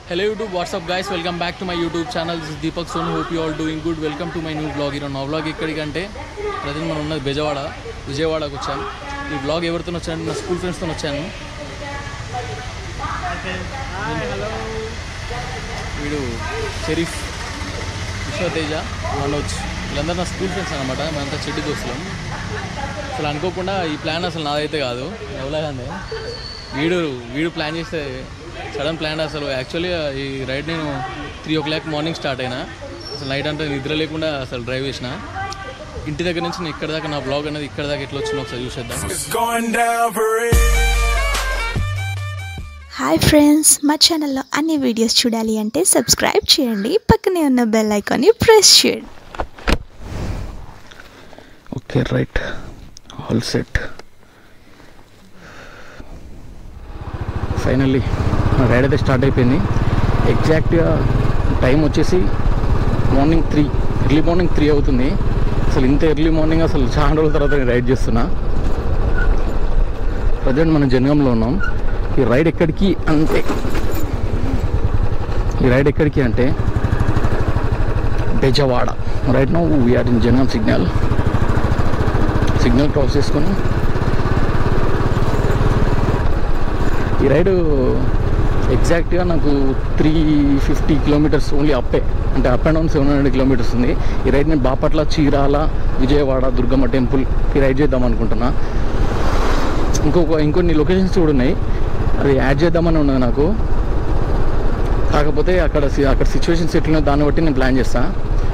Hello YouTube, what's up guys? Welcome back to my YouTube channel. This is Deepak Sonu. Hope you all doing good. Welcome to my new vlog. ఈరోజు నా vlog ఎక్కడికంటే present మనం ఉన్నది బెజవాడ విజయవాడకు వచ్చాను ఈ vlog ఎవరితో వచ్చాను నా స్కూల్ ఫ్రెండ్స్తో వచ్చాను వీడు షరీఫ్ విశ్వతేజ మనోజ్ వీళ్ళందరూ నా స్కూల్ ఫ్రెండ్స్ అనమాట మేమంతా చెడ్డి దోస్తులం అసలు అనుకోకుండా ఈ ప్లాన్ అసలు నాదైతే కాదు ఎవలాగంది వీడు వీడు ప్లాన్ చేస్తే సడన్ ప్లాన్ అసలు యాక్చువల్లీ ఈ రైడ్ నేను three o'clock morning start అయినా అసలు నైట్ అంతా నిద్ర లేకుండా అసలు డ్రైవ్ చేసిన ఇంటి దగ్గర నుంచి నేను ఇక్కడ దాకా నా బ్లాగ్ అనేది ఇక్కడ దాకా ఎట్లా వచ్చిందో ఒకసారి చూసేద్దాం It's going down for real. Hi friends మా ఛానల్లో అన్ని వీడియోస్ చూడాలి అంటే సబ్స్క్రైబ్ చేయండి పక్కనే ఉన్న బెల్ ఐకాన్ని ప్రెస్ చేయండి okay right all set finally నా రైడ్ అయితే స్టార్ట్ అయిపోయింది ఎగ్జాక్ట్గా టైం వచ్చేసి morning three early morning three అవుతుంది అసలు ఇంత ఎర్లీ మార్నింగ్ అసలు చాలా రోజుల తర్వాత నేను రైడ్ చేస్తున్నా ప్రజెంట్ మనం జనగంలో ఉన్నాం ఈ రైడ్ ఎక్కడికి అంటే ఈ రైడ్ ఎక్కడికి అంటే Bezawada right no we're in Janagam signal signal cross చేసుకొని ఈ రైడు ఎగ్జాక్ట్గా నాకు త్రీ ఫిఫ్టీ కిలోమీటర్స్ ఓన్లీ అప్పే అంటే up and down seven hundred kilometres ఉంది ఈ రైడ్ నేను బాపట్ల చీరాల విజయవాడ దుర్గమ్మ టెంపుల్ ఈ రైడ్ చేద్దాం అనుకుంటున్నా ఇంకొక ఇంకొన్ని లొకేషన్స్ కూడా ఉన్నాయి అది యాడ్ చేద్దామని ఉన్నది నాకు కాకపోతే అక్కడ సి- అక్కడ సిచ్యువేషన్స్ ఎట్లున్నా దాన్ని బట్టి నేను ప్లాన్ చేస్తాను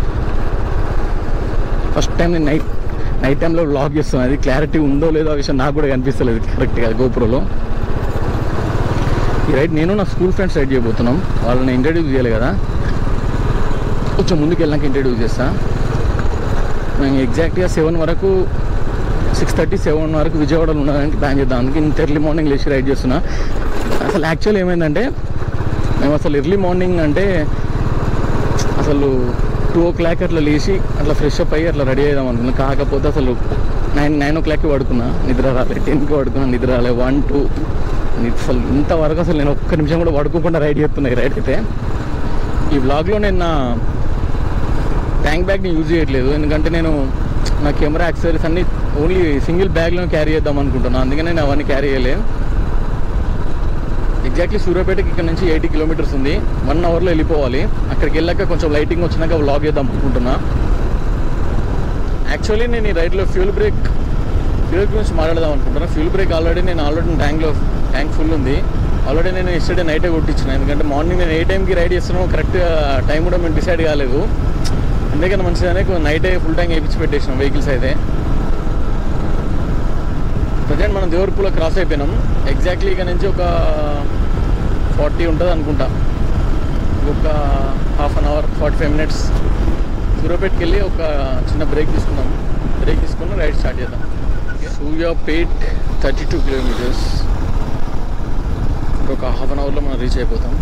ఫస్ట్ టైం నేను నైట్ నైట్ టైంలో వ్లాగ్ చేస్తున్నాను అది క్లారిటీ ఉందో లేదో ఆ విషయం నాకు కూడా కనిపిస్తలేదు కరెక్ట్గా గోపురంలో ఈ రైడ్ నేను నా స్కూల్ ఫ్రెండ్స్ రైడ్ చేయబోతున్నాం వాళ్ళని ఇంట్రడ్యూస్ చేయాలి కదా కొంచెం ముందుకు వెళ్ళాక ఇంట్రడ్యూస్ చేస్తా మేము ఎగ్జాక్ట్గా సెవెన్ వరకు సిక్స్ థర్టీ సెవెన్ వరకు విజయవాడలో ఉన్నదానికి ప్లాన్ చేద్దాం అందుకే ఇంత ఎర్లీ మార్నింగ్ లేచి రైడ్ చేస్తున్నా అసలు యాక్చువల్ ఏమైందంటే మేము అసలు ఎర్లీ మార్నింగ్ అంటే అసలు టూ ఓ క్లాక్ అట్లా లేచి అట్లా ఫ్రెష్ అప్ అయ్యి అట్లా రెడీ అయిదాం అనుకున్నా కాకపోతే అసలు నైన్ నైన్ ఓ క్లాక్కి పడుకున్నా నిద్ర రాలే టెన్కి పడుకున్నా నిద్ర రాలే వన్ టూ అసలు ఇంతవరకు అసలు నేను ఒక్క నిమిషం కూడా పడుకోకుండా రైడ్ చేస్తున్నా ఈ రైడ్ అయితే ఈ వ్లాగ్లో నేను నా ట్యాంక్ బ్యాగ్ని యూజ్ చేయట్లేదు ఎందుకంటే నేను నా కెమెరా యాక్సెసరీస్ అన్ని ఓన్లీ సింగిల్ బ్యాగ్లో క్యారీ చేద్దాం అనుకుంటున్నాను అందుకని నేను అవన్నీ క్యారీ చేయలేదు ఎగ్జాక్ట్లీ సూర్యాపేటకి ఇక్కడ నుంచి ఎయిటీ కిలోమీటర్స్ ఉంది వన్ అవర్లో వెళ్ళిపోవాలి అక్కడికి వెళ్ళాక కొంచెం లైటింగ్ వచ్చినాక వ్లాగ్ చేద్దాం అనుకుంటున్నా యాక్చువల్లీ నేను ఈ రైడ్లో ఫ్యూల్ బ్రేక్ ఫ్యూల్ గురించి మాట్లాడదాం అనుకుంటున్నా ఫ్యూల్ బ్రేక్ ఆల్రెడీ నేను ఆల్రెడీ ట్యాంక్లో ట్యాంక్ ఫుల్ ఉంది ఆల్రెడీ నేను ఎస్టర్డే నైటే కొట్టించిన ఎందుకంటే మార్నింగ్ నేను ఏ టైంకి రైడ్ చేస్తున్నామో కరెక్ట్గా టైం కూడా మేము డిసైడ్ కాలేదు అందుకని మంచిగానే నైటే ఫుల్ ట్యాంక్ వేయించి పెట్టేసినాం వెహికల్స్ అయితే ప్రజెంట్ మనం దేవరపూల క్రాస్ అయిపోయినాం ఎగ్జాక్ట్లీ ఇక నుంచి ఒక ఫార్టీ ఉంటుంది అనుకుంటా ఒక half an hour forty five minutes సూర్యాపేటకి వెళ్ళి ఒక చిన్న బ్రేక్ తీసుకుందాం బ్రేక్ తీసుకుని రైడ్ స్టార్ట్ చేద్దాం సూర్యాపేట్ థర్టీ టూ కిలోమీటర్స్ ఇంకొక హాఫ్ అన్ అవర్లో మనం రీచ్ అయిపోతాం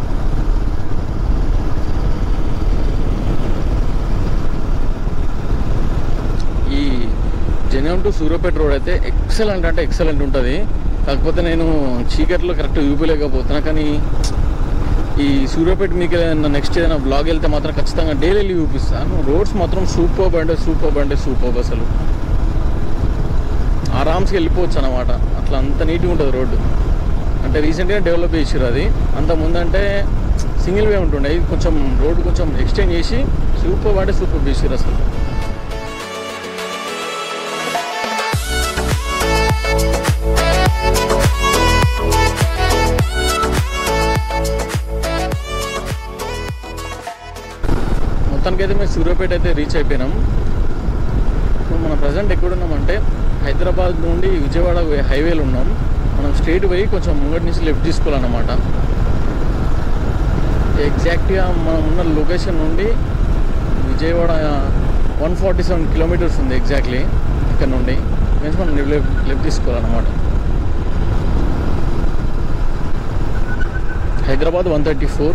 ఈ జనగం టు సూర్యాపేట రోడ్ అయితే ఎక్సలెంట్ అంటే ఎక్సలెంట్ ఉంటుంది కాకపోతే నేను చీకట్లో కరెక్ట్ చూపలేకపోతున్నా కానీ ఈ సూర్యాపేట మీకు ఏదైనా నెక్స్ట్ ఏదైనా బ్లాగ్ వెళ్తే మాత్రం ఖచ్చితంగా డైలీ వెళ్ళి చూపిస్తాను రోడ్స్ మాత్రం సూపర్ అంటే సూపర్ అంటే సూపర్ అసలు ఆరామ్స్కి వెళ్ళిపోవచ్చు అనమాట అట్లా అంత నీట్గా ఉంటుంది రోడ్డు అంటే రీసెంట్గా డెవలప్ చేసారు అది అంత ముందంటే సింగిల్ వే ఉంటుండే ఇది కొంచెం రోడ్డు కొంచెం ఎక్స్టెండ్ చేసి సూపర్ అంటే సూపర్ చేసారు అసలు మొత్తానికి అయితే మేము సూర్యాపేట అయితే రీచ్ అయిపోయినాం ఇప్పుడు మనం ప్రజెంట్ ఎక్కడున్నామంటే హైదరాబాద్ నుండి విజయవాడ పోయే హైవేలో ఉన్నాం మనం స్ట్రైట్ పోయి కొంచెం ముంగటి నుంచి లెఫ్ట్ తీసుకోవాలన్నమాట ఎగ్జాక్ట్గా మనం ఉన్న లొకేషన్ నుండి Vijayawada one forty seven kilometres ఉంది ఎగ్జాక్ట్లీ ఇక్కడ నుండి మీన్స్ మనం లెఫ్ట్ లెఫ్ట్ తీసుకోవాలన్నమాట హైదరాబాద్ వన్ థర్టీ ఫోర్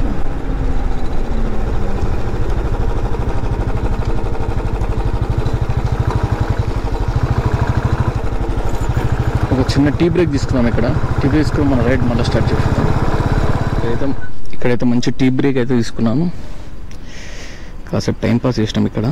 ఒక చిన్న టీ బ్రేక్ తీసుకున్నాం ఇక్కడ టీ బ్రేక్ తీసుకుని మన రైడ్ మళ్ళీ స్టార్ట్ చేస్తాం అయితే ఇక్కడైతే మంచి టీ బ్రేక్ అయితే తీసుకున్నాను కాసేపు టైం పాస్ చేసినాం ఇక్కడ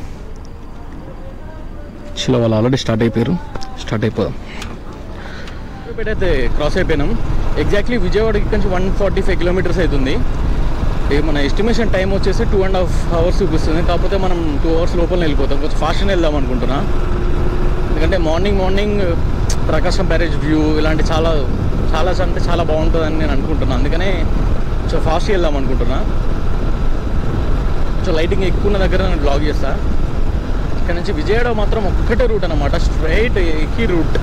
చిలో వాళ్ళు ఆల్రెడీ స్టార్ట్ అయిపోయారు స్టార్ట్ అయిపోదాం సూర్యాపేట అయితే క్రాస్ అయిపోయినాం ఎగ్జాక్ట్లీ విజయవాడ ఇక్కడ నుంచి వన్ ఫార్టీ ఫైవ్ కిలోమీటర్స్ అవుతుంది ఇది మన ఎస్టిమేషన్ టైం వచ్చేసి టూ అండ్ హాఫ్ అవర్స్ చూపిస్తుంది కాకపోతే మనం టూ అవర్స్ లోపల వెళ్ళిపోతాం కొంచెం ఫాస్ట్గా వెళ్దాం అనుకుంటున్నా ఎందుకంటే morning morning Prakasam barrage view ఇలాంటి చాలా చాలా అంటే చాలా బాగుంటుందని నేను అనుకుంటున్నాను అందుకనే కొంచెం ఫాస్ట్గా వెళ్దాం అనుకుంటున్నా కొంచెం లైటింగ్ ఎక్కువ ఉన్న దగ్గర నేను బ్లాగ్ చేస్తా ఇక్కడ నుంచి విజయవాడ మాత్రం ఒక్కటే రూట్ అనమాట స్ట్రైట్ ఎక్కి route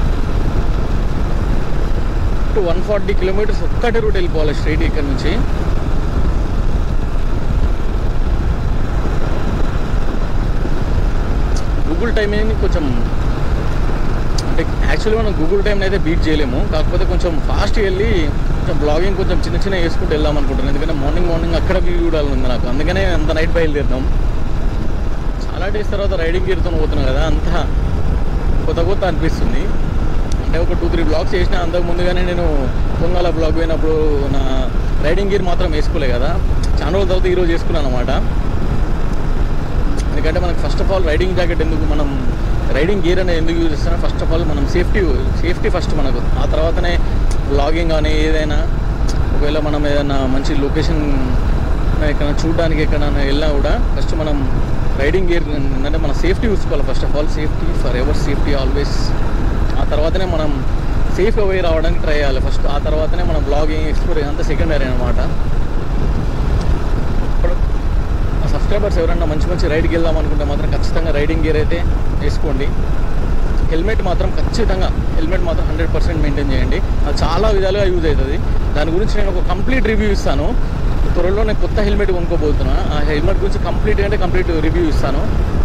to one forty kilometres ఒక్కటే రూట్ వెళ్ళిపోవాలి స్ట్రైట్ ఇక్కడ నుంచి గూగుల్ టైమింగ్ కొంచెం అంటే యాక్చువల్లీ మనం గూగుల్ టైం అయితే బీట్ చేయలేము కాకపోతే కొంచెం ఫాస్ట్ వెళ్ళి కొంచెం బ్లాగింగ్ కొంచెం చిన్న చిన్న వేసుకుంటూ వెళ్దాం అనుకుంటున్నాను ఎందుకంటే మార్నింగ్ మార్నింగ్ అక్కడ వ్యూ చూడాలని ఉంది నాకు అందుకనే అంత నైట్ బయలుదేరుతాం చాలా డేస్ తర్వాత రైడింగ్ గేర్తో పోతున్నాం కదా అంత కొత్త కొత్త అనిపిస్తుంది అంటే ఒక టూ త్రీ బ్లాగ్స్ చేసిన అంతకు ముందుగానే నేను పొంగల బ్లాగ్ పోయినప్పుడు నా రైడింగ్ గేర్ మాత్రం వేసుకోలే కదా చాలా రోజుల తర్వాత ఈరోజు వేసుకున్నాను అనమాట ఎందుకంటే మనకు first of all riding jacket ఎందుకు మనం రైడింగ్ గేర్ అనేది ఎందుకు యూజ్ చేస్తున్నాం ఫస్ట్ ఆఫ్ ఆల్ మనం సేఫ్టీ సేఫ్టీ ఫస్ట్ మనకు ఆ తర్వాతనే బ్లాగింగ్ కానీ ఏదైనా ఒకవేళ మనం ఏదైనా మంచి లొకేషన్ ఎక్కడ చూడడానికి ఎక్కడైనా వెళ్ళినా కూడా ఫస్ట్ మనం రైడింగ్ గేర్ అంటే మన సేఫ్టీ చూసుకోవాలి first of all safety forever safety always ఆ తర్వాతనే మనం సేఫ్గా పోయి రావడానికి ట్రై చేయాలి ఫస్ట్ ఆ తర్వాతనే మనం బ్లాగింగ్ ఎక్స్ప్లోర్ అంతా సెకండరీ అనమాట ఇప్పుడు మా సబ్స్క్రైబర్స్ ఎవరైనా మంచి మంచి రైడ్కి వెళ్దాం అనుకుంటే మాత్రం ఖచ్చితంగా రైడింగ్ గేర్ అయితే వేసుకోండి హెల్మెట్ మాత్రం ఖచ్చితంగా హెల్మెట్ మాత్రం హండ్రెడ్ పర్సెంట్ మెయింటైన్ చేయండి అది చాలా విధాలుగా యూజ్ అవుతుంది దాని గురించి నేను ఒక కంప్లీట్ రివ్యూ ఇస్తాను త్వరలో నేను కొత్త హెల్మెట్ కొనుక్కోబోతున్నా ఆ హెల్మెట్ గురించి కంప్లీట్ అంటే కంప్లీట్ రివ్యూ ఇస్తాను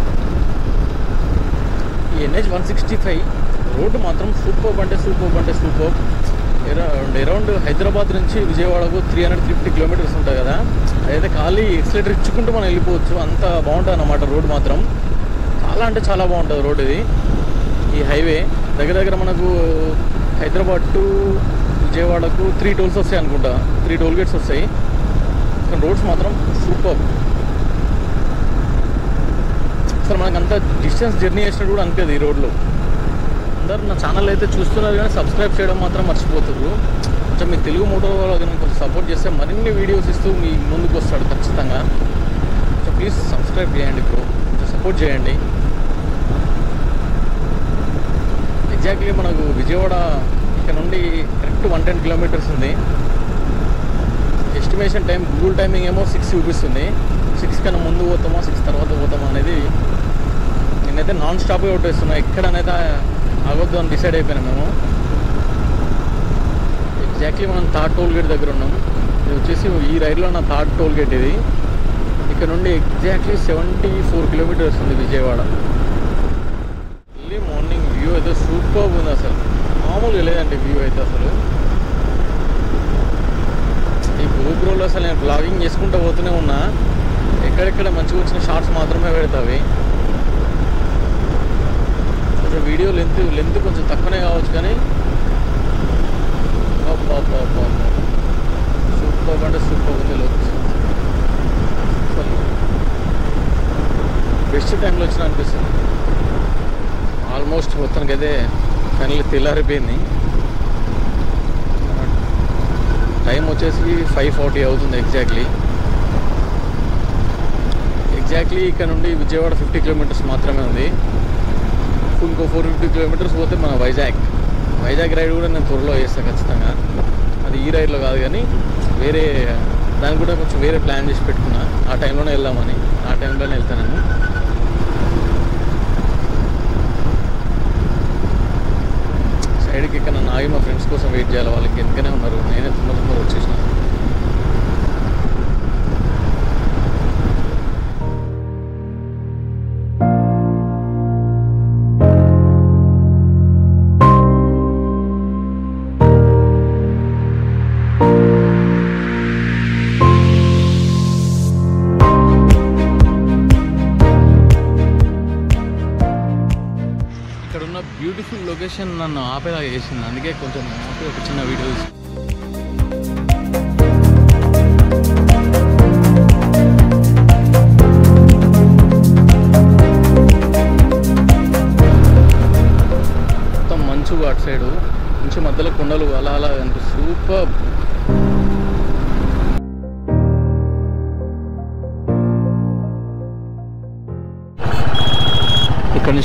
ఈ NH one sixty five road మాత్రం సూపర్ అంటే సూపర్ అంటే సూపర్ అరౌండ్ అరౌండ్ హైదరాబాద్ నుంచి విజయవాడకు త్రీ హండ్రెడ్ ఫిఫ్టీ కిలోమీటర్స్ ఉంటుంది కదా అదైతే ఖాళీ ఎక్సలేటర్ ఇచ్చుకుంటూ మనం వెళ్ళిపోవచ్చు అంత బాగుంటుంది అన్నమాట రోడ్ మాత్రం చాలా అంటే చాలా బాగుంటుంది రోడ్ ఇది ఈ హైవే దగ్గర దగ్గర మనకు హైదరాబాద్ టు విజయవాడకు త్రీ టోల్స్ వస్తాయి అనుకుంటా త్రీ టోల్ గేట్స్ వస్తాయి కానీ రోడ్స్ మాత్రం సూపర్ అసలు మనకు అంత డిస్టెన్స్ జర్నీ చేసినట్టు కూడా అనిపించదు ఈ రోడ్లో అందరు నా ఛానల్ అయితే చూస్తున్నారు కానీ సబ్స్క్రైబ్ చేయడం మాత్రం మర్చిపోతారు కొంచెం మీ తెలుగు మోటో కానీ కొంచెం సపోర్ట్ చేస్తే మరిన్ని వీడియోస్ ఇస్తూ మీ ముందుకు వస్తాడు ఖచ్చితంగా సో ప్లీజ్ సబ్స్క్రైబ్ చేయండి బ్రో కొంచెం సపోర్ట్ చేయండి ఎగ్జాక్ట్లీ మనకు విజయవాడ ఇక్కడ నుండి కరెక్ట్ వన్ టెన్ కిలోమీటర్స్ ఉంది ఎస్టిమేషన్ టైం గూగుల్ టైమింగ్ ఏమో సిక్స్ చూపిస్తుంది సిక్స్ కన్నా ముందు పోతామా సిక్స్ తర్వాత పోతామా అనేది నేనైతే నాన్ స్టాప్ కొట్టేస్తున్నా ఎక్కడనైతే ఆగొద్దు అని డిసైడ్ అయిపోయినా మేము ఎగ్జాక్ట్లీ మనం థర్డ్ టోల్ గేట్ దగ్గర ఉన్నాం ఇది వచ్చేసి ఈ రైడ్లో నా థర్డ్ టోల్ గేట్ ఇది ఇక్కడ నుండి ఎగ్జాక్ట్లీ సెవెంటీ ఫోర్ కిలోమీటర్స్ ఉంది విజయవాడ ఎర్లీ మార్నింగ్ వ్యూ అయితే సూపర్ ఉంది అసలు మామూలుగా లేదండి వ్యూ అయితే అసలు ఈ గోప్రోలో అసలు నేను బ్లాగింగ్ చేసుకుంటూ పోతూనే ఉన్నా ఎక్కడెక్కడ మంచిగా వచ్చిన షార్ట్స్ మాత్రమే పెడతావి కొంచెం వీడియో లెంత్ లెంత్ కొంచెం తక్కువనే కావచ్చు కానీ సూపర్ అంటే సూపర్ ఉంది లుక్ అసలు బెస్ట్ టైంలో వచ్చిన అనిపిస్తుంది ఆల్మోస్ట్ మొత్తానికి అయితే ఫైనల్ తెల్లారిపోయింది టైం వచ్చేసి ఫైవ్ ఫార్టీ అవుతుంది ఎగ్జాక్ట్లీ ఎగ్జాక్ట్లీ ఇక్కడ నుండి విజయవాడ ఫిఫ్టీ కిలోమీటర్స్ మాత్రమే ఉంది ఇంకో ఫోర్ ఫిఫ్టీ కిలోమీటర్స్ పోతే మన వైజాగ్ వైజాగ్ రైడ్ కూడా నేను త్వరలో చేస్తాను ఖచ్చితంగా అది ఈ రైడ్లో కాదు కానీ వేరే దానికి కూడా కొంచెం వేరే ప్లాన్ చేసి పెట్టుకున్నా ఆ టైంలోనే వెళ్దామని ఆ టైంలోనే వెళ్తాను నేను సైడ్కి ఇక్కడ నన్ను ఆగి మా ఫ్రెండ్స్ కోసం వెయిట్ చేయాలి వాళ్ళకి ఎందుకనే ఉన్నారు నేనే తొందర తొందర వచ్చేసిన ఇక్కడ ఉన్న బ్యూటిఫుల్ లొకేషన్ నన్ను ఆపేలా చేసింది అందుకే కొంచెం ఆపి ఒక చిన్న వీడియో తీసి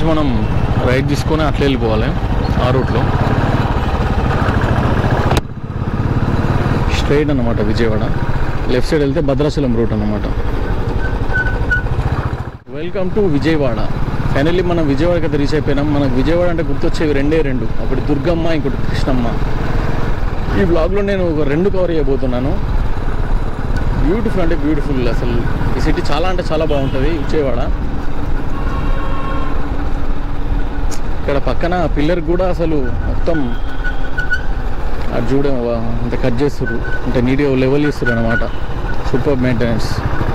నుంచి మనం రైట్ తీసుకొని అట్లా వెళ్ళిపోవాలి ఆ రూట్లో స్ట్రైట్ అన్నమాట విజయవాడ లెఫ్ట్ సైడ్ వెళ్తే భద్రాచలం రూట్ అన్నమాట వెల్కమ్ టు విజయవాడ ఫైనల్లీ మనం విజయవాడకి అయితే రీచ్ అయిపోయినాం మనకు విజయవాడ అంటే గుర్తొచ్చేవి రెండే రెండు ఒకటి దుర్గమ్మ ఇంకోటి కృష్ణమ్మ ఈ బ్లాగ్లో నేను ఒక రెండు కవర్ చేయబోతున్నాను బ్యూటిఫుల్ అంటే బ్యూటిఫుల్ అసలు ఈ సిటీ చాలా అంటే చాలా బాగుంటుంది విజయవాడ ఇక్కడ పక్కన పిల్లర్ కూడా అసలు మొత్తం అది చూడ అంత కట్ చేస్తారు అంటే నీట్గా లెవెల్ చేస్తారు అనమాట super maintenance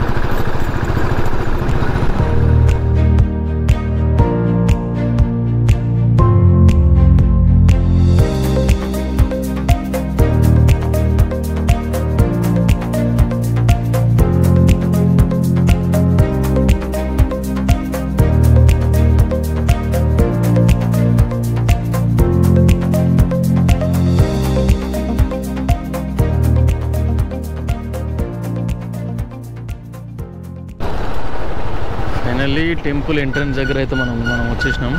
finally temple entrance దగ్గర అయితే మనం మనం వచ్చేసినాం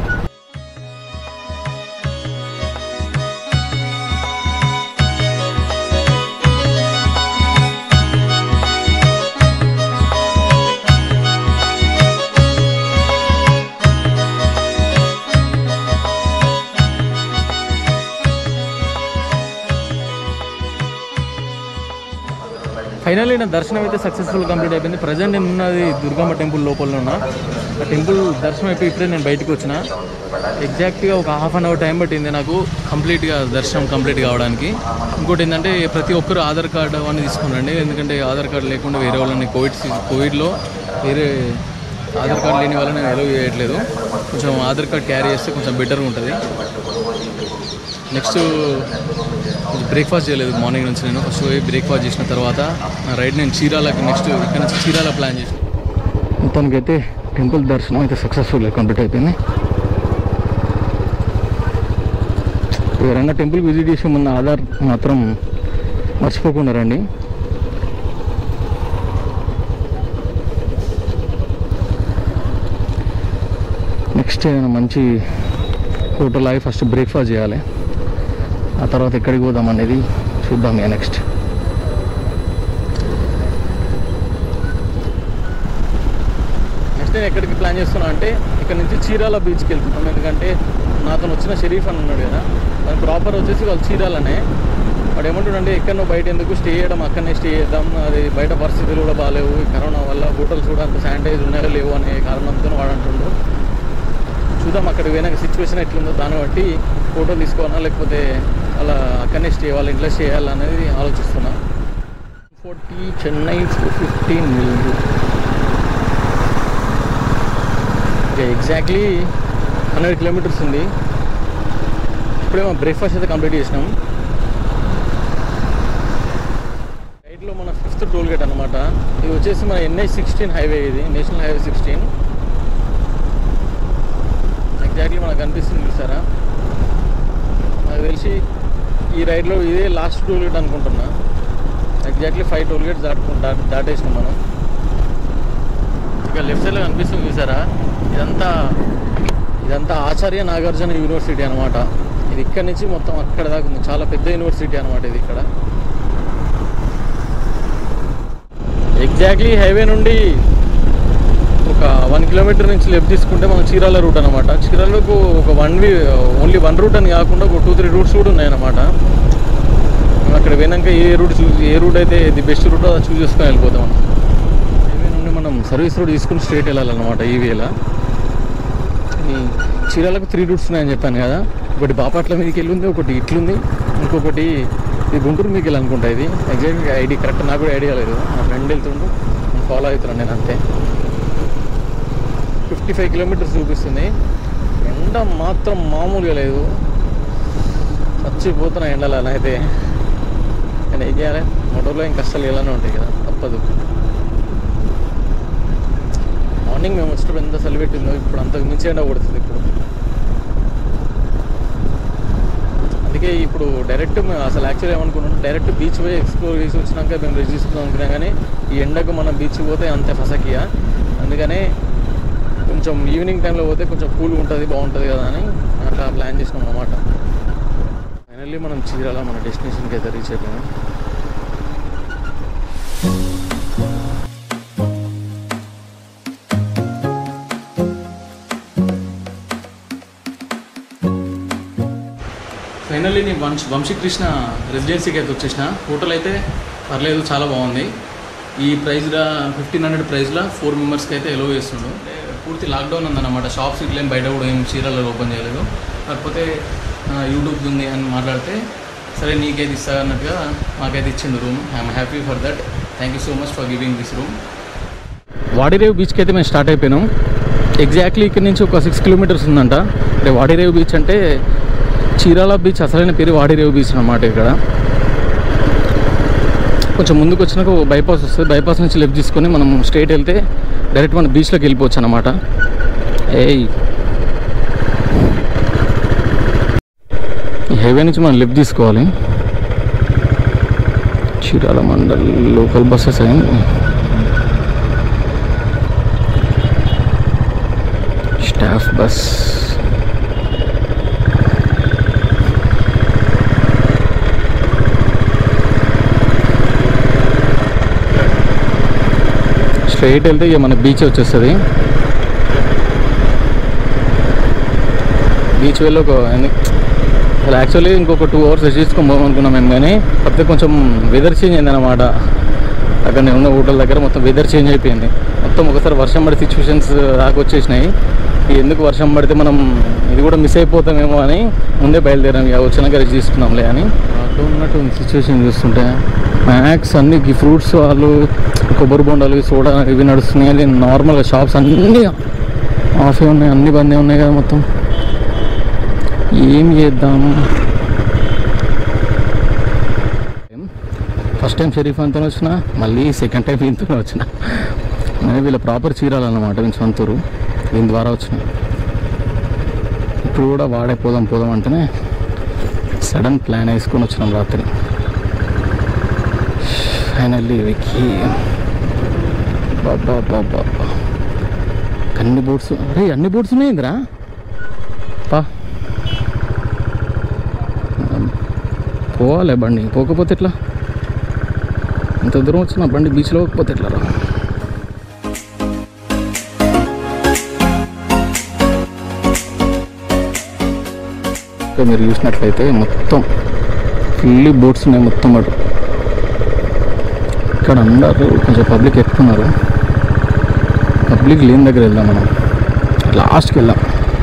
ఫైనల్లీ నా దర్శనం అయితే సక్సెస్ఫుల్ కంప్లీట్ అయిపోయింది ప్రజెంట్ నేను ఉన్నది దుర్గమ్మ టెంపుల్ లోపల ఉన్నా ఆ టెంపుల్ దర్శనం అయిపోయి ఇప్పుడే నేను బయటకు వచ్చిన ఎగ్జాక్ట్గా ఒక హాఫ్ అన్ అవర్ టైం పట్టింది నాకు కంప్లీట్గా దర్శనం కంప్లీట్ కావడానికి ఇంకోటి ఏంటంటే ప్రతి ఒక్కరు ఆధార్ కార్డు అవన్నీ తీసుకున్నాండి ఎందుకంటే ఆధార్ కార్డు లేకుండా వేరే వాళ్ళని కోవిడ్ సీ- కోవిడ్లో వేరే ఆధార్ కార్డు లేని వాళ్ళని ఎలో చేయట్లేదు కొంచెం ఆధార్ కార్డ్ క్యారీ చేస్తే కొంచెం బెటర్గా ఉంటుంది నెక్స్ట్ బ్రేక్ఫాస్ట్ చేయలేదు మార్నింగ్ నుంచి నేను ఫస్ట్ పోయి బ్రేక్ఫాస్ట్ చేసిన తర్వాత నా రైడ్ నేను చీరాలకి నెక్స్ట్ ఇక్కడ నుంచి చీరాల ప్లాన్ చేసిన మొత్తానికైతే టెంపుల్ దర్శనం అయితే సక్సెస్ఫుల్ కంప్లీట్ అయిపోయింది ఎవరైనా టెంపుల్ విజిట్ చేసే ముందు ఆధార్ మాత్రం మర్చిపోకుండా రండి నెక్స్ట్ ఏదైనా మంచి హోటల్ ఆగి ఫస్ట్ బ్రేక్ఫాస్ట్ చేయాలి ఆ తర్వాత ఎక్కడికి పోదాం అనేది చూద్దాం ఇక నెక్స్ట్ నెక్స్ట్ నేను ఎక్కడికి ప్లాన్ చేస్తున్నా అంటే ఇక్కడ నుంచి చీరాల బీచ్కి వెళ్తున్నాం ఎందుకంటే నాతో వచ్చిన షరీఫ్ అని ఉన్నాడు కదా దాని ప్రాపర్ వచ్చేసి వాళ్ళు చీరాలనే వాడు ఏమంటుండే ఎక్కడో బయట ఎందుకు స్టే చేయడం అక్కడనే స్టే చేద్దాం అది బయట పరిస్థితులు కూడా బాగాలేవు ఈ కరోనా వల్ల హోటల్స్ కూడా అంత శానిటైజ్ ఉన్నాయో లేవు అనే కారణంతో వాడు అంటుండు చూద్దాం అక్కడ పోయినాక సిచ్యువేషన్ ఎట్లుందో దాన్ని బట్టి ఫోటో తీసుకోవాలా లేకపోతే అలా అక్కడనే స్టే వాళ్ళ ఇంట్లో స్టే చేయాలనేది ఆలోచిస్తున్నా ఫోర్టీ చెన్నై ఫిఫ్టీన్ మిల్లు ఎగ్జాక్ట్లీ హండ్రెడ్ కిలోమీటర్స్ ఉంది ఇప్పుడే మా బ్రేక్ఫాస్ట్ అయితే కంప్లీట్ చేసినాం రైట్లో మన ఫిఫ్త్ టోల్ గేట్ అనమాట ఇది వచ్చేసి మన ఎన్ఐ సిక్స్టీన్ హైవే ఇది నేషనల్ హైవే సిక్స్టీన్ ఎగ్జాక్ట్లీ మనకు కనిపిస్తుంది చూసారా నాకు తెలిసి ఈ రైడ్లో ఇదే లాస్ట్ టోల్ గేట్ అనుకుంటున్నా ఎగ్జాక్ట్లీ ఫైవ్ టోల్ గేట్స్ దాటుకు దా దాటేసినాం మనం ఇక లెఫ్ట్ సైడ్లో కనిపిస్తుంది చూసారా ఇదంతా ఇదంతా ఆచార్య నాగార్జున యూనివర్సిటీ అనమాట ఇది ఇక్కడ నుంచి మొత్తం అక్కడ దాకా ఉంది చాలా పెద్ద యూనివర్సిటీ అనమాట ఇది ఇక్కడ ఎగ్జాక్ట్లీ హైవే నుండి ఒక వన్ కిలోమీటర్ నుంచి లెఫ్ట్ తీసుకుంటే మనం చీరాల రూట్ అనమాట చీరాలకు ఒక one way only one route అని కాకుండా ఒక టూ త్రీ రూట్స్ కూడా ఉన్నాయన్నమాట మేము అక్కడ పోయినాక a route choose a route అయితే ది బెస్ట్ రూట్ అది చూస్ చేసుకొని వెళ్ళిపోతాం మనం హైవే నుండి మనం సర్వీస్ రోడ్ తీసుకుని స్ట్రేట్ వెళ్ళాలన్నమాట ఈ వేళ ఈ చీరాలకు త్రీ రూట్స్ ఉన్నాయని చెప్పాను కదా ఒకటి బాపట్ల మీదకి వెళ్ళింది ఒకటి ఇట్లుంది ఇంకొకటి ఇది గుంటూరు మీదకి వెళ్ళి అనుకుంటా ఇది ఎగ్జాక్ట్ ఐడి కరెక్ట్ నాకు కూడా ఐడియా లేదు నా ఫ్రెండ్ వెళ్తుండు నేను ఫాలో అవుతున్నాను నేను అంతే ఫిఫ్టీ ఫైవ్ కిలోమీటర్స్ చూపిస్తుంది ఎండ మాత్రం మామూలుగా లేదు చచ్చిపోతున్నా ఎండలు అలా అయితే నేను ఏం చేయాలి మోటార్లో ఇంకా కష్టాలు ఇలానే ఉంటాయి కదా తప్పదు మార్నింగ్ మేము వచ్చినప్పుడు ఎంత చలి పెట్టిందో ఇప్పుడు అంతకు మించి ఎండ కొడుతుంది ఇప్పుడు అందుకే ఇప్పుడు డైరెక్ట్ మేము అసలు యాక్చువల్ ఏమనుకున్నాం డైరెక్ట్ బీచ్ పోయి ఎక్స్ప్లోర్ చేసి వచ్చినాక మేము రెస్ట్ తీసుకుందాం అనుకున్నాం కానీ ఈ ఎండకు మనం బీచ్ పోతే అంతే ఫసకియా అందుకనే కొంచెం ఈవినింగ్ టైంలో పోతే కొంచెం కూల్గా ఉంటుంది బాగుంటుంది కదా అని అట్లా ప్లాన్ చేసినాం అన్నమాట ఫైనల్లీ మనం చీరాల మన డెస్టినేషన్కి అయితే రీచ్ అయిపోయాం ఫైనల్లీ నేను వంశ వంశీకృష్ణ రెసిడెన్సీకి అయితే వచ్చేసిన హోటల్ అయితే పర్లేదు చాలా బాగుంది ఈ ప్రైస్లో ఫిఫ్టీన్ హండ్రెడ్ ప్రైస్లో ఫోర్ మెంబర్స్కి అయితే ఎలో చేస్తుండు అంటే పూర్తి లాక్డౌన్ ఉందన్నమాట షాప్స్ ఇట్లా ఏం బయట కూడా ఏం చీరలలో ఓపెన్ చేయలేదు కాకపోతే యూట్యూబ్ ఉంది అని మాట్లాడితే సరే నీకైతే ఇస్తా అన్నట్టుగా మాకైతే ఇచ్చిండు room I'm happy for that thank you so much for giving this room Vadarevu బీచ్కి అయితే మేము స్టార్ట్ అయిపోయినాం ఎగ్జాక్ట్లీ ఇక్కడ నుంచి ఒక సిక్స్ కిలోమీటర్స్ ఉందంట అంటే వాడిరేవ్ బీచ్ అంటే చీరాల బీచ్ అసలైన పేరు వాడిరేవ్ బీచ్ అన్నమాట ఇక్కడ కొంచెం ముందుకు వచ్చినాక ఒక బైపాస్ వస్తుంది బైపాస్ నుంచి లెఫ్ట్ తీసుకొని మనం స్ట్రైట్ వెళ్తే డైరెక్ట్ మన బీచ్లోకి వెళ్ళిపోవచ్చు అనమాట ఏయ్ ఈ హైవే నుంచి మనం లెఫ్ట్ తీసుకోవాలి చీరాల మండల్ లోకల్ బస్సెస్ అయ్యి స్టాఫ్ బస్ స్ట్రైట్ వెళ్తే ఇక మన బీచ్ వచ్చేస్తుంది బీచ్ వెళ్ళి ఒక ఎన్ని- అసలు యాక్చువల్లీ ఇంకొక టూ అవర్స్ రెస్ట్ తీసుకొని పోదాం అనుకున్నాం మేము కానీ కాకపోతే కొంచెం వెదర్ చేంజ్ అయింది అనమాట అక్కడ నేను ఉన్న హోటల్ దగ్గర మొత్తం వెదర్ చేంజ్ అయిపోయింది మొత్తం ఒకసారి వర్షం పడే సిచ్యువేషన్స్ దాకా వచ్చేసినాయి ఇక ఎందుకు వర్షం పడితే మనం ఇది కూడా మిస్ అయిపోతామేమో అని ముందే బయలుదేరాం ఇక వచ్చినాక రెస్ట్ తీసుకున్నాంలే అని అక్కడ ఉన్నట్టు సిచ్యువేషన్ చూస్తుంటే మ్యాక్స్ అన్ని ఈ ఫ్రూట్స్ వాళ్ళు కొబ్బరి బొండాలు సోడా ఇవి నడుస్తున్నాయి అది నార్మల్గా షాప్స్ అన్నీ ఆఫే ఉన్నాయి అన్ని బందే ఉన్నాయి కదా మొత్తం ఏం చేద్దాం ఫస్ట్ టైం షరీఫ్ అంతా వచ్చిన మళ్ళీ సెకండ్ టైం ఈయనతో వచ్చిన నేను వీళ్ళ ప్రాపర్ చీరాలన్నమాట వీళ్ళ సొంతూరు దీని ద్వారా వచ్చిన ఇప్పుడు కూడా వాడే పోదాం పోదాం అంటేనే సడన్ ప్లాన్ వేసుకొని వచ్చినాం రాత్రి ఫైనల్లీ వికి బాబా బాబా అన్ని బోట్స్ అరే అన్ని బోట్స్ ఉన్నాయిందిరా పా పోవాలి బండి పోకపోతే ఎట్లా ఇంత దూరం వచ్చిన బండి బీచ్లో పోకపోతే ఎట్లా రా ఇంకా మీరు చూసినట్లయితే మొత్తం ఫుల్లీ బోట్స్ ఉన్నాయి మొత్తం అటు ఇక్కడ అందరూ కొంచెం పబ్లిక్ ఎక్కుతున్నారు పబ్లిక్ లేని దగ్గర వెళ్దాం మనం లాస్ట్కి వెళ్దాం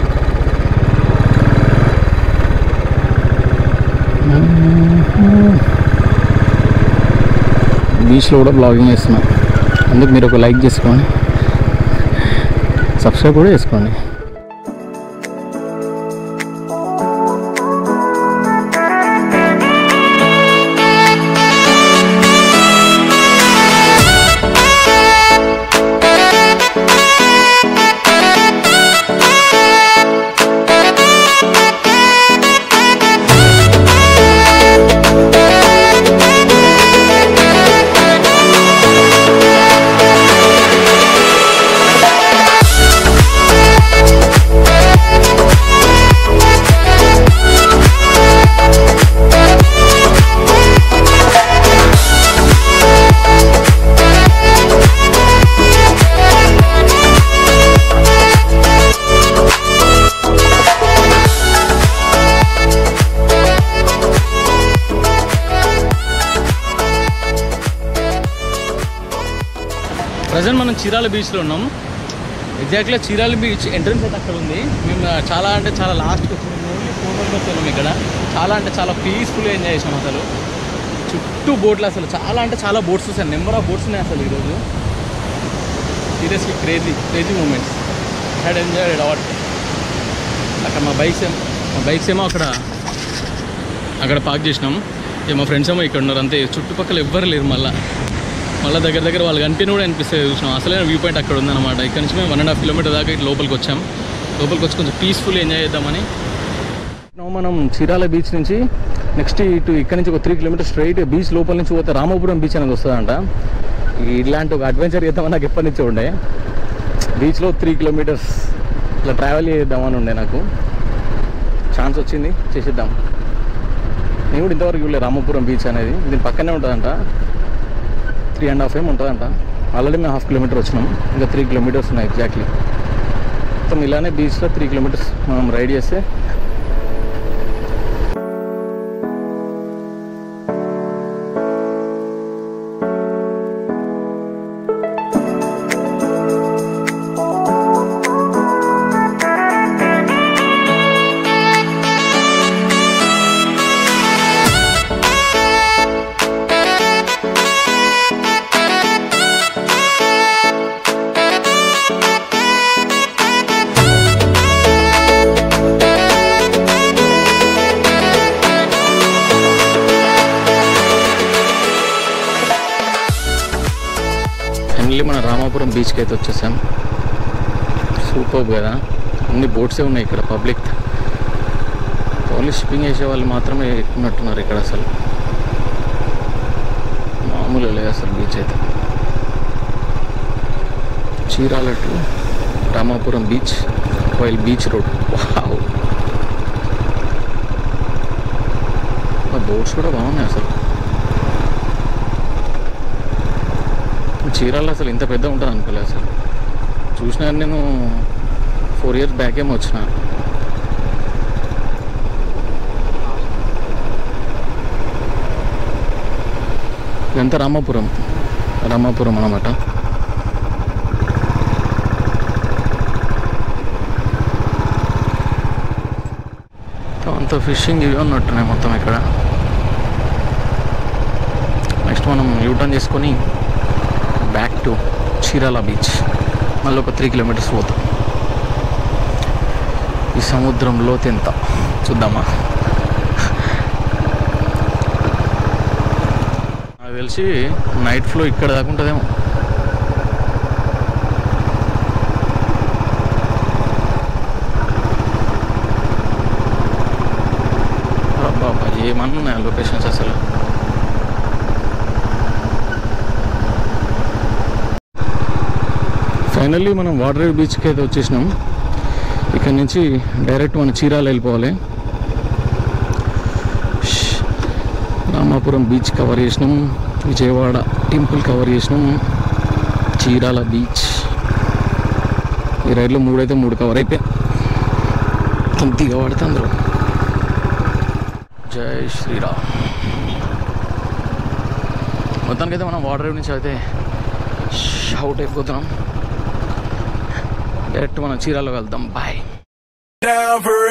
బీచ్లో కూడా బ్లాగింగ్ చేస్తున్నా అందుకు మీరు ఒక లైక్ చేసుకోండి సబ్స్క్రైబ్ కూడా చేసుకోండి ప్రజెంట్ మనం చీరాల బీచ్లో ఉన్నాం ఎగ్జాక్ట్గా చీరాల బీచ్ ఎంట్రన్స్ అయితే అక్కడ ఉంది మేము చాలా అంటే చాలా లాస్ట్కి వచ్చినాం ఓన్లీ ఫోర్ మెంబర్స్ ఉన్నాం ఇక్కడ చాలా అంటే చాలా పీస్ఫుల్గా ఎంజాయ్ చేసాం అసలు చుట్టూ బోట్లు అసలు చాలా అంటే చాలా బోట్స్ వస్తాయి నెంబర్ ఆఫ్ బోట్స్ ఉన్నాయి అసలు ఈరోజు seriously crazy crazy moments had enjoy అవాట్ అక్కడ మా బైక్స్ ఏమో మా బైక్స్ ఏమో అక్కడ అక్కడ పార్క్ చేసినాం ఇక మా ఫ్రెండ్స్ ఏమో ఇక్కడ ఉన్నారు అంతే చుట్టుపక్కల ఎవ్వరు లేరు మళ్ళీ మళ్ళీ దగ్గర దగ్గర వాళ్ళు కనిపిన కూడా అనిపిస్తుంది చూసినాం అసలైన వ్యూ పాయింట్ అక్కడ ఉందన్నమాట ఇక్కడ నుంచి మేము వన్ అండ్ హాఫ్ కిలోమీటర్ దాకా ఇటు లోపలికి వచ్చాం లోపలికి వచ్చి కొంచెం పీస్ఫుల్ ఎంజాయ్ చేద్దామని మనం చీరాల బీచ్ నుంచి నెక్స్ట్ ఇటు ఇక్కడ నుంచి ఒక త్రీ కిలోమీటర్ స్ట్రైట్ బీచ్ లోపల నుంచి పోతే రామపురం బీచ్ అనేది వస్తుందంట ఇలాంటి ఒక అడ్వెంచర్ చేద్దామని నాకు ఎప్పటి నుంచో ఉండే బీచ్లో త్రీ కిలోమీటర్స్ ఇట్లా ట్రావెల్ చేద్దామని ఉండే నాకు ఛాన్స్ వచ్చింది చేసేద్దాం నేను కూడా ఇంతవరకు చూడలేదు రామపురం బీచ్ అనేది దీని పక్కనే ఉంటుందంట త్రీ అండ్ హాఫ్ ఏం ఉంటుందంట ఆల్రెడీ మేము హాఫ్ కిలోమీటర్ వచ్చినాం ఇంకా త్రీ కిలోమీటర్స్ ఉన్నాయి ఎగ్జాక్ట్లీ మొత్తం ఇలానే బీచ్లో త్రీ కిలోమీటర్స్ మనం రైడ్ చేస్తే ఫైనల్లీ మన రామాపురం బీచ్కి అయితే వచ్చేసాం సూపర్ కదా అన్ని బోట్సే ఉన్నాయి ఇక్కడ పబ్లిక్ ఓన్లీ షిప్పింగ్ చేసే వాళ్ళు మాత్రమే ఎక్కున్నట్టున్నారు ఇక్కడ అసలు మామూలు లేదు అసలు బీచ్ అయితే Chirala to Ramapuram beach while beach road wow boats కూడా బాగున్నాయి అసలు చీరాల్లో అసలు ఇంత పెద్ద ఉంటుంది అనుకోలేదు అసలు చూసినా కానీ నేను ఫోర్ ఇయర్స్ బ్యాక్ ఏమో వచ్చిన ఇదంతా రామాపురం రామాపురం అన్నమాట అంత ఫిషింగ్ ఇవి ఉన్నట్టున్నాయి మొత్తం ఇక్కడ నెక్స్ట్ మనం యూటర్న్ చేసుకొని బ్యాక్ టు చీరాల బీచ్ మళ్ళీ ఒక త్రీ కిలోమీటర్స్ పోతాం ఈ సముద్రం లోతు ఎంత చూద్దామా నాకు తెలిసి నైట్ ఫ్లో ఇక్కడ దాకా ఉంటుందేమో అబ్బా అబ్బా, ఏమన్నా ఉన్నాయి లొకేషన్స్ అసలు ఫైనల్లీ మనం వాటర్ బీచ్కి అయితే వచ్చేసినాం ఇక్కడ నుంచి డైరెక్ట్ మన చీరాల వెళ్ళిపోవాలి ష్. రామాపురం బీచ్ కవర్ చేసినాం విజయవాడ టెంపుల్ కవర్ చేసినాం చీరాల బీచ్ ఈ రైడ్లో మూడైతే మూడు కవర్ అయిపోయాయి దిగ పడితే అందరూ జై శ్రీరామ్ మొత్తానికైతే మనం వాటర్ నుంచి అయితే షౌట్ అయిపోతున్నాం డైరెక్ట్ మనం చీరాలో వెళ్దాం బాయ్ Down for